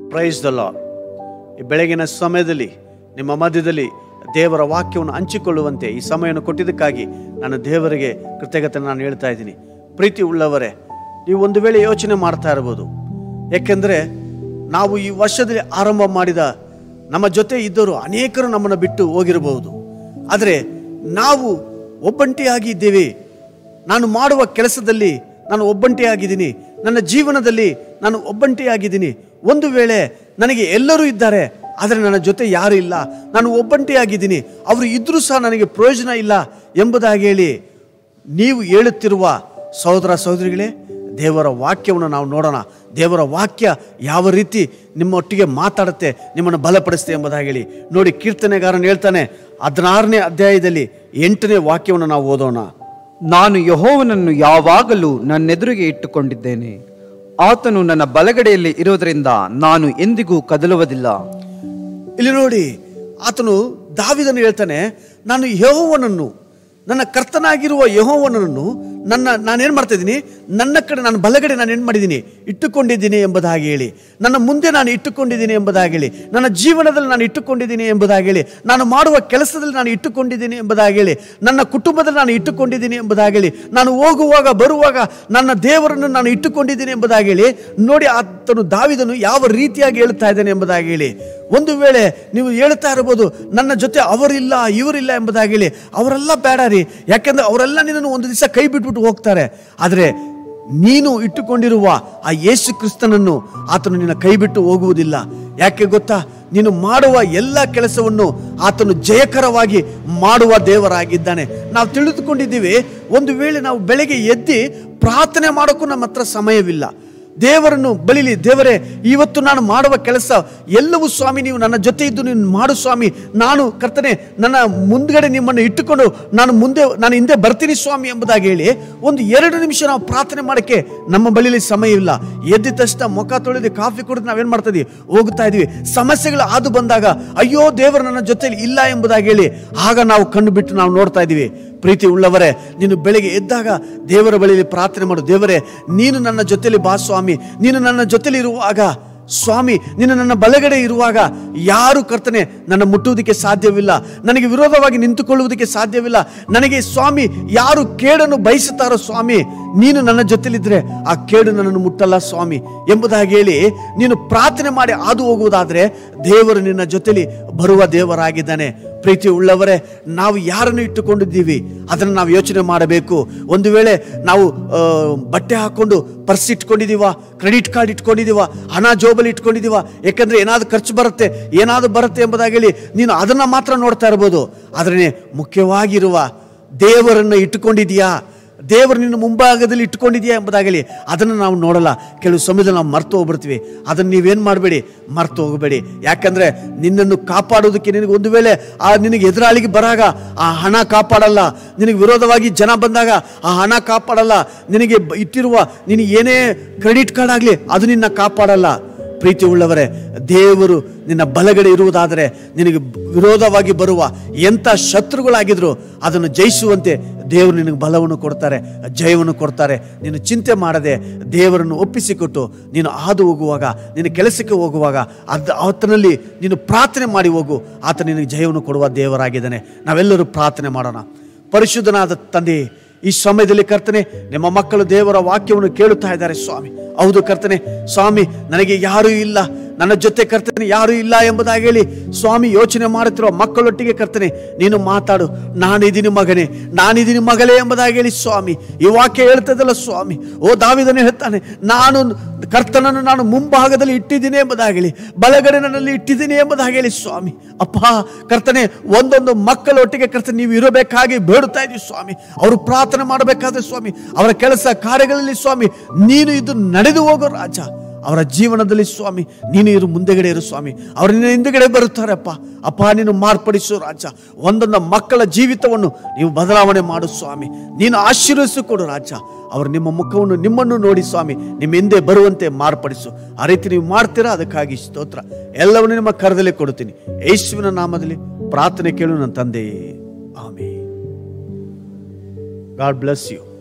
praise the lord ಈ ಬೆಳಗಿನ ಸಮಯದಲ್ಲಿ ನಿಮ್ಮ ಮಧ್ಯದಲ್ಲಿ ದೇವರ ವಾಕ್ಯವನ್ನು ಹಂಚಿಕೊಳ್ಳುವಂತೆ ಈ ಸಮಯವನ್ನು ಕೊಟ್ಟಿದ್ದಕ್ಕಾಗಿ ನಾನು ದೇವರಿಗೆ ಕೃತಜ್ಞತೆ ನಾನು ಹೇಳ್ತಾ ಇದ್ದೀನಿ ಪ್ರೀತಿ ಉಳ್ಳವರೇ ನೀವು ಒಂದು ವೇಳೆ ಯೋಚನೆ ಮಾಡ್ತಾ ಇರ್ಬೋದು ಯಾಕೆಂದರೆ ನಾವು ಈ ವರ್ಷದಲ್ಲಿ ಆರಂಭ ಮಾಡಿದ ನಮ್ಮ ಜೊತೆ ಇದ್ದವರು ಅನೇಕರು ನಮ್ಮನ್ನು ಬಿಟ್ಟು ಹೋಗಿರಬಹುದು ಆದರೆ ನಾವು ಒಬ್ಬಂಟಿಯಾಗಿ ಇದ್ದೇವೆ ನಾನು ಮಾಡುವ ಕೆಲಸದಲ್ಲಿ ನಾನು ಒಬ್ಬಂಟಿಯಾಗಿದ್ದೀನಿ ನನ್ನ ಜೀವನದಲ್ಲಿ ನಾನು ಒಬ್ಬಂಟಿಯಾಗಿದ್ದೀನಿ ಒಂದು ವೇಳೆ ನನಗೆ ಎಲ್ಲರೂ ಇದ್ದಾರೆ ಆದರೆ ನನ್ನ ಜೊತೆ ಯಾರು ಇಲ್ಲ ನಾನು ಒಬ್ಬಂಟಿಯಾಗಿದ್ದೀನಿ ಅವರು ಇದ್ರೂ ಸಹ ನನಗೆ ಪ್ರಯೋಜನ ಇಲ್ಲ ಎಂಬುದಾಗಿ ಹೇಳಿ ನೀವು ಹೇಳುತ್ತಿರುವ ಸಹೋದರ ಸಹೋದರಿಗಳೇ ದೇವರ ವಾಕ್ಯವನ್ನು ನಾವು ನೋಡೋಣ ದೇವರ ವಾಕ್ಯ ಯಾವ ರೀತಿ ನಿಮ್ಮೊಟ್ಟಿಗೆ ಮಾತಾಡುತ್ತೆ ನಿಮ್ಮನ್ನು ಬಲಪಡಿಸುತ್ತೆ ಎಂಬುದಾಗಿ ಹೇಳಿ ನೋಡಿ ಕೀರ್ತನೆಗಾರನು ಹೇಳ್ತಾನೆ ಹದಿನಾರನೇ ಅಧ್ಯಾಯದಲ್ಲಿ ಎಂಟನೇ ವಾಕ್ಯವನ್ನು ನಾವು ಓದೋಣ ನಾನು ಯಹೋವನನ್ನು ಯಾವಾಗಲೂ ನನ್ನೆದುರಿಗೆ ಇಟ್ಟುಕೊಂಡಿದ್ದೇನೆ ಆತನು ನನ್ನ ಬಲಗಡೆಯಲ್ಲಿ ಇರುವುದರಿಂದ ನಾನು ಎಂದಿಗೂ ಕದಲುವುದಿಲ್ಲ ಇಲ್ಲಿ ನೋಡಿ ಆತನು ದಾವಿದನು ಹೇಳ್ತಾನೆ ನಾನು ಯಹೋವನನ್ನು ನನ್ನ ಕರ್ತನಾಗಿರುವ ಯಹೋವನನ್ನು ನನ್ನ ನಾನೇನು ಮಾಡ್ತಾ ಇದ್ದೀನಿ ನನ್ನ ಕಡೆ ನಾನು ಬಲಗಡೆ ನಾನು ಏನು ಮಾಡಿದ್ದೀನಿ ಇಟ್ಟುಕೊಂಡಿದ್ದೀನಿ ಎಂಬುದಾಗಿ ಹೇಳಿ ನನ್ನ ಮುಂದೆ ನಾನು ಇಟ್ಟುಕೊಂಡಿದ್ದೀನಿ ಎಂಬುದಾಗಿ ಹೇಳಿ ನನ್ನ ಜೀವನದಲ್ಲಿ ನಾನು ಇಟ್ಟುಕೊಂಡಿದ್ದೀನಿ ಎಂಬುದಾಗಿ ಹೇಳಿ ನಾನು ಮಾಡುವ ಕೆಲಸದಲ್ಲಿ ನಾನು ಇಟ್ಟುಕೊಂಡಿದ್ದೀನಿ ಎಂಬುದಾಗಿ ಹೇಳಿ ನನ್ನ ಕುಟುಂಬದಲ್ಲಿ ನಾನು ಇಟ್ಟುಕೊಂಡಿದ್ದೀನಿ ಎಂಬುದಾಗಿ ಹೇಳಿ ನಾನು ಹೋಗುವಾಗ ಬರುವಾಗ ನನ್ನ ದೇವರನ್ನು ನಾನು ಇಟ್ಟುಕೊಂಡಿದ್ದೀನಿ ಎಂಬುದಾಗಿ ಹೇಳಿ ನೋಡಿ ಆತನು ದಾವಿದನು ಯಾವ ರೀತಿಯಾಗಿ ಹೇಳ್ತಾ ಇದ್ದಾನೆ ಎಂಬುದಾಗಿ ಹೇಳಿ ಒಂದು ವೇಳೆ ನೀವು ಹೇಳ್ತಾ ಇರ್ಬೋದು ನನ್ನ ಜೊತೆ ಅವರಿಲ್ಲ ಇವರಿಲ್ಲ ಎಂಬುದಾಗಿ ಹೇಳಿ ಅವರೆಲ್ಲ ಬೇಡ ರೀ ಯಾಕೆಂದ್ರೆ ಅವರೆಲ್ಲ ನಿನ್ನನ್ನು ಒಂದು ದಿವಸ ಕೈ ಬಿಟ್ಬಿಟ್ಟು ಹೋಗ್ತಾರೆ ಆದರೆ ನೀನು ಇಟ್ಟುಕೊಂಡಿರುವ ಆ ಯೇಸು ಕ್ರಿಸ್ತನನ್ನು ಆತನು ನಿನ್ನ ಕೈ ಬಿಟ್ಟು ಹೋಗುವುದಿಲ್ಲ ಯಾಕೆ ಗೊತ್ತಾ ನೀನು ಮಾಡುವ ಎಲ್ಲ ಕೆಲಸವನ್ನು ಆತನು ಜಯಕರವಾಗಿ ಮಾಡುವ ದೇವರಾಗಿದ್ದಾನೆ ನಾವು ತಿಳಿದುಕೊಂಡಿದ್ದೀವಿ ಒಂದು ವೇಳೆ ನಾವು ಬೆಳಗ್ಗೆ ಎದ್ದಿ ಪ್ರಾರ್ಥನೆ ಮಾಡೋಕ್ಕೂ ನಮ್ಮ ಹತ್ರ ಸಮಯವಿಲ್ಲ ದೇವರನ್ನು ಬಳಿಲಿ ದೇವರೇ ಇವತ್ತು ನಾನು ಮಾಡುವ ಕೆಲಸ ಎಲ್ಲವೂ ಸ್ವಾಮಿ ನೀವು ನನ್ನ ಜೊತೆ ಇದ್ದು ನೀನು ಮಾಡು ಸ್ವಾಮಿ ನಾನು ಕರ್ತನೆ ನನ್ನ ಮುಂದ್ಗಡೆ ನಿಮ್ಮನ್ನು ಇಟ್ಟುಕೊಂಡು ನಾನು ಮುಂದೆ ನಾನು ಹಿಂದೆ ಬರ್ತೀನಿ ಸ್ವಾಮಿ ಎಂಬುದಾಗಿ ಹೇಳಿ ಒಂದು ಎರಡು ನಿಮಿಷ ನಾವು ಪ್ರಾರ್ಥನೆ ಮಾಡೋಕ್ಕೆ ನಮ್ಮ ಬಳಿಲಿ ಸಮಯ ಇಲ್ಲ ಎದ್ದ ತಕ್ಷಣ ಮುಖ ತೊಳೆದು ಕಾಫಿ ಕುಡಿದು ನಾವೇನು ಮಾಡ್ತಾ ಇದೀವಿ ಹೋಗ್ತಾ ಇದೀವಿ ಸಮಸ್ಯೆಗಳು ಆದು ಬಂದಾಗ ಅಯ್ಯೋ ದೇವರು ನನ್ನ ಜೊತೆಲಿ ಇಲ್ಲ ಎಂಬುದಾಗಿ ಹೇಳಿ ಆಗ ನಾವು ಕಣ್ಣು ಬಿಟ್ಟು ನಾವು ನೋಡ್ತಾ ಇದ್ದೀವಿ ಪ್ರೀತಿ ಉಳ್ಳವರೇ ನೀನು ಬೆಳಿಗ್ಗೆ ಎದ್ದಾಗ ದೇವರ ಬಳಿಯಲ್ಲಿ ಪ್ರಾರ್ಥನೆ ಮಾಡು ದೇವರೇ ನೀನು ನನ್ನ ಜೊತೆಲಿ ಬಾ ಸ್ವಾಮಿ ನೀನು ನನ್ನ ಜೊತೆಲಿ ಇರುವಾಗ ಸ್ವಾಮಿ ನೀನು ನನ್ನ ಬಲಗಡೆ ಇರುವಾಗ ಯಾರು ಕರ್ತನೆ ನನ್ನ ಮುಟ್ಟುವುದಕ್ಕೆ ಸಾಧ್ಯವಿಲ್ಲ ನನಗೆ ವಿರೋಧವಾಗಿ ನಿಂತುಕೊಳ್ಳುವುದಕ್ಕೆ ಸಾಧ್ಯವಿಲ್ಲ ನನಗೆ ಸ್ವಾಮಿ ಯಾರು ಕೇಡನ್ನು ಬಯಸುತ್ತಾರೋ ಸ್ವಾಮಿ ನೀನು ನನ್ನ ಜೊತೆಲಿದ್ರೆ ಆ ಕೇಡು ನನ್ನನ್ನು ಮುಟ್ಟಲ್ಲ ಸ್ವಾಮಿ ಎಂಬುದಾಗಿ ಹೇಳಿ ನೀನು ಪ್ರಾರ್ಥನೆ ಮಾಡಿ ಹಾದು ಹೋಗುವುದಾದ್ರೆ ದೇವರು ನಿನ್ನ ಜೊತೆಲಿ ಬರುವ ದೇವರಾಗಿದ್ದಾನೆ ಪ್ರೀತಿ ಉಳ್ಳವರೇ ನಾವು ಯಾರನ್ನು ಇಟ್ಟುಕೊಂಡಿದ್ದೀವಿ ಅದನ್ನು ನಾವು ಯೋಚನೆ ಮಾಡಬೇಕು ಒಂದು ವೇಳೆ ನಾವು ಆ, ಬಟ್ಟೆ ಹಾಕೊಂಡು ಪರ್ಸ್ ಇಟ್ಕೊಂಡಿದ್ದೀವ ಕ್ರೆಡಿಟ್ ಕಾರ್ಡ್ ಇಟ್ಕೊಂಡಿದ್ದೀವ ಹಣ ಜೋಬಲ್ಲಿ ಇಟ್ಕೊಂಡಿದ್ದೀವ ಯಾಕಂದ್ರೆ ಏನಾದ್ರು ಖರ್ಚು ಬರುತ್ತೆ ಏನಾದ್ರು ಬರುತ್ತೆ ಎಂಬುದಾಗಿ ಹೇಳಿ ನೀನು ಅದನ್ನು ಮಾತ್ರ ನೋಡ್ತಾ ಇರ್ಬೋದು ಆದರೆ ಮುಖ್ಯವಾಗಿರುವ ದೇವರನ್ನು ಇಟ್ಟುಕೊಂಡಿದೀಯಾ ದೇವರು ನಿನ್ನ ಮುಂಭಾಗದಲ್ಲಿ ಇಟ್ಕೊಂಡಿದೆಯಾ ಎಂಬುದಾಗಲಿ ಅದನ್ನು ನಾವು ನೋಡಲ್ಲ ಕೆಲವು ಸಮಯದಲ್ಲಿ ನಾವು ಮರ್ತು ಹೋಗ್ಬಿಡ್ತೀವಿ ಅದನ್ನು ನೀವೇನು ಮಾಡಬೇಡಿ ಮರ್ತು ಹೋಗಬೇಡಿ ಯಾಕಂದರೆ ನಿನ್ನನ್ನು ಕಾಪಾಡೋದಕ್ಕೆ ನಿನಗೆ ಒಂದು ವೇಳೆ ಆ ನಿನಗೆ ಎದುರಾಳಿಗೆ ಬರಾಗ ಆ ಹಣ ಕಾಪಾಡಲ್ಲ ನಿನಗೆ ವಿರೋಧವಾಗಿ ಜನ ಬಂದಾಗ ಆ ಹಣ ಕಾಪಾಡಲ್ಲ ನಿನಗೆ ಬ- ಇಟ್ಟಿರುವ ನಿನಗೆ ಏನೇ ಕ್ರೆಡಿಟ್ ಕಾರ್ಡ್ ಆಗಲಿ ಅದು ನಿನ್ನ ಕಾಪಾಡಲ್ಲ ಪ್ರೀತಿ ಉಳ್ಳವರೇ ದೇವರು ನಿನ್ನ ಬಲಗಡೆ ಇರುವುದಾದರೆ ನಿನಗೆ ವಿರೋಧವಾಗಿ ಬರುವ ಎಂಥ ಶತ್ರುಗಳಾಗಿದ್ರು ಅದನ್ನು ಜಯಿಸುವಂತೆ ದೇವರು ನಿನಗೆ ಬಲವನ್ನು ಕೊಡ್ತಾರೆ ಜಯವನ್ನು ಕೊಡ್ತಾರೆ ನೀನು ಚಿಂತೆ ಮಾಡದೆ ದೇವರನ್ನು ಒಪ್ಪಿಸಿಕೊಟ್ಟು ನೀನು ಹಾದು ಹೋಗುವಾಗ ನಿನ್ನ ಕೆಲಸಕ್ಕೆ ಹೋಗುವಾಗ ಅದ ಆತನಲ್ಲಿ ನೀನು ಪ್ರಾರ್ಥನೆ ಮಾಡಿ ಹೋಗು ಆತ ನಿನಗೆ ಜಯವನ್ನು ಕೊಡುವ ದೇವರಾಗಿದ್ದಾನೆ ನಾವೆಲ್ಲರೂ ಪ್ರಾರ್ಥನೆ ಮಾಡೋಣ ಪರಿಶುದ್ಧನಾದ ತಂದೆ ಈ ಸಮಯದಲ್ಲಿ ಕರ್ತನೆ ನಿಮ್ಮ ಮಕ್ಕಳು ದೇವರ ವಾಕ್ಯವನ್ನು ಕೇಳುತ್ತಾ ಇದ್ದಾರೆ ಸ್ವಾಮಿ ಹೌದು ಕರ್ತನೆ ಸ್ವಾಮಿ ನನಗೆ ಯಾರೂ ಇಲ್ಲ ನನ್ನ ಜೊತೆ ಕರ್ತನೆ ಯಾರೂ ಇಲ್ಲ ಎಂಬುದಾಗಿ ಹೇಳಿ ಸ್ವಾಮಿ ಯೋಚನೆ ಮಾಡುತ್ತಿರುವ ಮಕ್ಕಳೊಟ್ಟಿಗೆ ಕರ್ತನೆ ನೀನು ಮಾತಾಡು ನಾನಿದ್ದೀನಿ ಮಗನೇ ನಾನಿದ್ದೀನಿ ಮಗಳೇ ಎಂಬುದಾಗಿ ಹೇಳಿ ಸ್ವಾಮಿ ಈ ವಾಕ್ಯ ಹೇಳ್ತದಲ್ಲ ಸ್ವಾಮಿ ಓ ದಾವಿದನೇ ಹೇಳ್ತಾನೆ ನಾನು ಕರ್ತನನ್ನು ನಾನು ಮುಂಭಾಗದಲ್ಲಿ ಇಟ್ಟಿದ್ದೀನಿ ಎಂಬುದಾಗಿ ಹೇಳಿ ಬಲಗಡೆ ನನ್ನಲ್ಲಿ ಇಟ್ಟಿದ್ದೀನಿ ಎಂಬುದಾಗಿ ಹೇಳಿ ಸ್ವಾಮಿ ಅಪ್ಪ ಕರ್ತನೆ ಒಂದೊಂದು ಮಕ್ಕಳೊಟ್ಟಿಗೆ ಕರ್ತನೆ ನೀವು ಇರಬೇಕಾಗಿ ಬೇಡುತ್ತಾ ಇದ್ದೀವಿ ಸ್ವಾಮಿ ಅವರು ಪ್ರಾರ್ಥನೆ ಮಾಡಬೇಕಾದ್ರೆ ಸ್ವಾಮಿ ಅವರ ಕೆಲಸ ಕಾರ್ಯಗಳಲ್ಲಿ ಸ್ವಾಮಿ ನೀನು ಇದು ನಡೆದು ಹೋಗೋ ರಾಜ ಅವರ ಜೀವನದಲ್ಲಿ ಸ್ವಾಮಿ ನೀನು ಇರು ಮುಂದೆಗಡೆ ಇರು ಸ್ವಾಮಿ ಅವರು ನಿನ್ನ ಹಿಂದೆಗಡೆ ಬರುತ್ತಾರಪ್ಪ ಅಪ್ಪ ನೀನು ಮಾರ್ಪಡಿಸು ರಾಜ ಒಂದೊಂದು ಮಕ್ಕಳ ಜೀವಿತವನ್ನು ನೀವು ಬದಲಾವಣೆ ಮಾಡು ಸ್ವಾಮಿ ನೀನು ಆಶೀರ್ವದಿಸು ಕೊಡು ರಾಜ ಅವರು ನಿಮ್ಮ ಮುಖವನ್ನು ನಿಮ್ಮನ್ನು ನೋಡಿ ಸ್ವಾಮಿ ನಿಮ್ಮ ಹಿಂದೆ ಬರುವಂತೆ ಮಾರ್ಪಡಿಸು ಆ ರೀತಿ ನೀವು ಮಾಡ್ತೀರಾ ಅದಕ್ಕಾಗಿ ಸ್ತೋತ್ರ ಎಲ್ಲವನ್ನು ನಿಮ್ಮ ಕರದಲ್ಲಿ ಕೊಡುತ್ತೀನಿ ಯೇಸುವಿನ ನಾಮದಲ್ಲಿ ಪ್ರಾರ್ಥನೆ ಕೇಳು ನನ್ನ ತಂದೆಯೇ ಆಮೇ ಗಾಡ್ ಬ್ಲೆಸ್ ಯು